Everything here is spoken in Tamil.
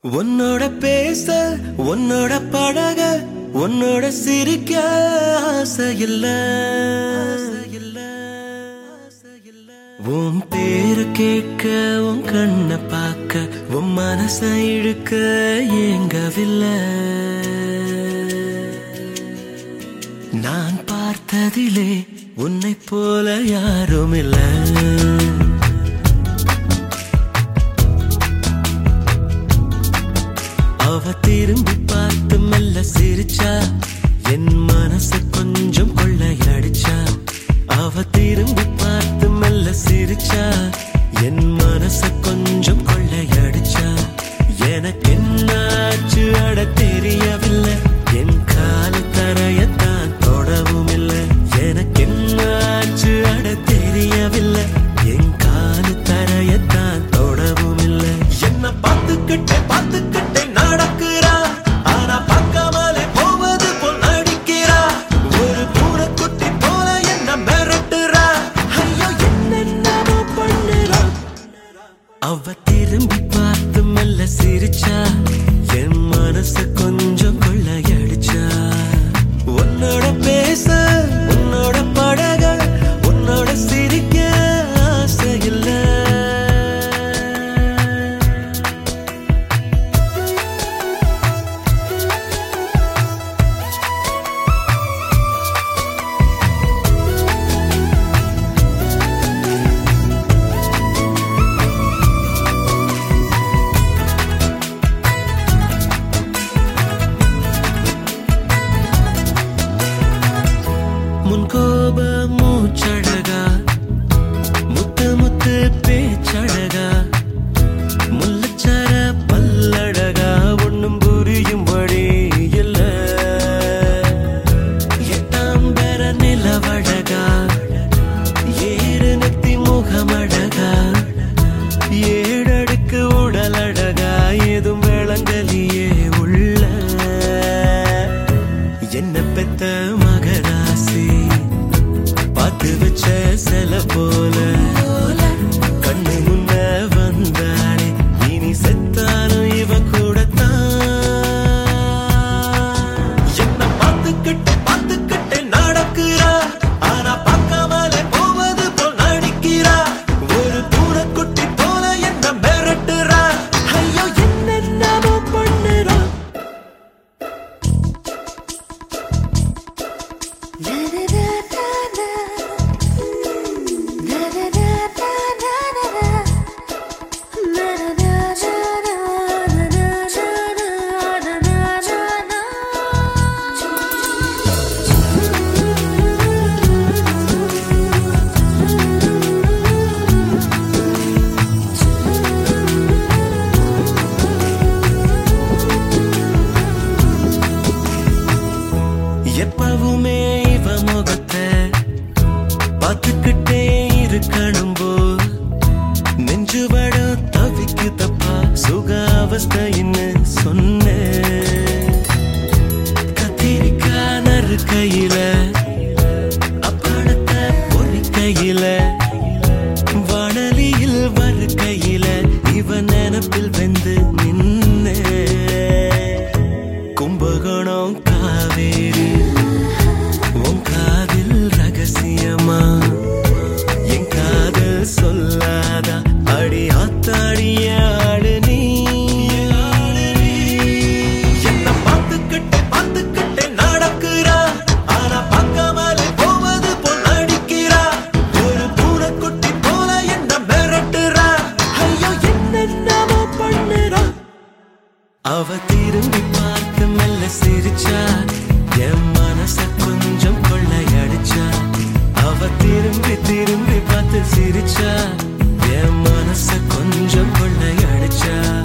உன்னோட பேச உன்னோட பழக உன்னோட சிரிக்க ஆசை இல்ல உன் பேரு கேட்க உன் கண்ணை பார்க்க உன் மனசை இழுக்க ஏங்கவில்லை நான் பார்த்ததிலே உன்னை போல யாரும் இல்லை அவ திரும்பி பார்த்து மெல்ல சிரிச்சா என் மனசு கொஞ்சம் கொள்ளையடிச்சா அவ திரும்பி பார்த்து மெல்ல சிரிச்சா என் மனசு கொஞ்சம் கொள்ளையடிச்சா எனக்கு என்னாச்சு அட தெரியவில்லை என் காலு தரையத்தான் தொடவும் இல்லை எனக்கு என்னாச்சு அட தெரியவில்லை என் காலு தரையத்தான் தொடவும் இல்லை என்ன பார்த்துக்கிட்டே பார்த்துக்கிட்டே நடக்கிறா ஆனா பார்க்காமலே போவது போல் நடிக்கிறா ஒரு பூனைக்குட்டி போல என்ன மிரட்டுறா ஐயோ என்னென்னமோ பண்ணுறா அவ திரும்பி பார்த்து மெல்ல சிரிச்சா என் மனசு கொஞ்சம் கொள்ளையடிச்சா உன்னோட பேச உன்னோட பழக உன்னோட சிரிக்க ஆசை இல்லை முன்கோப மூச்சழகா முத்து முத்து பேச்சழகா முள்ளச்சர பல்லழகா ஒண்ணும் புரியும்படி இல்ல எட்டாம் பெற நிலவழகா ஏறு நெத்தி முகமழகா ஏழடுக்கு உடலழகா ஏதும் விளங்கலியே உள்ள என்ன பெத்த மகராசி பார்த்து வச்ச சில போல கண்ணு முன்ன வந்தாளே இனி செத்தாலும் இவ கூடத்தான் என்ன பார்த்துக்கிட்டு பார்த்துக்கிட்டு நடக்கிறா ஆனா பார்க்காமலே போவது போல் நடிக்கிறா ஒரு பூனைக்குட்டி போல என்ன மிரட்டுறா ஐயோ என்னென்னமோ பண்ணுறா எப்பவுமே இவ முகத்தை பார்த்துக்கிட்டே இருக்கணும் போ நெஞ்சு வடம் தவிக்குதப்பா சுக அவஸ்தைன்னு சொன்னேன் கத்திரிக்கா நறு கையில அப்படத்தை பொறிக்கையில வானலியில் வரு கையில இவ நினப்பில் வெந்து நின்னே கும்பகோணம் காவேரி உன் காதில் ரகசியமா என் காதல் சொல்லாதா அடி ஆத்தாடிய ஆளு நீ என்ன பார்த்துக்கிட்டே பார்த்துக்கிட்டே நடக்கிறா ஆனா பார்க்காமலே போவது போல் நடிக்கிறா ஒரு பூனைக்குட்டி போல என்ன மிரட்டுறா ஐயோ என்னென்னமோ பண்ணுறா அவ திரும்பி பார்த்து மெல்ல சிரிச்சா என் மனச கொஞ்சம் கொள்ளையடிச்சா அவ திரும்பி திரும்பி பார்த்து சிரிச்சா என் மனச கொஞ்சம் கொள்ளையடிச்சா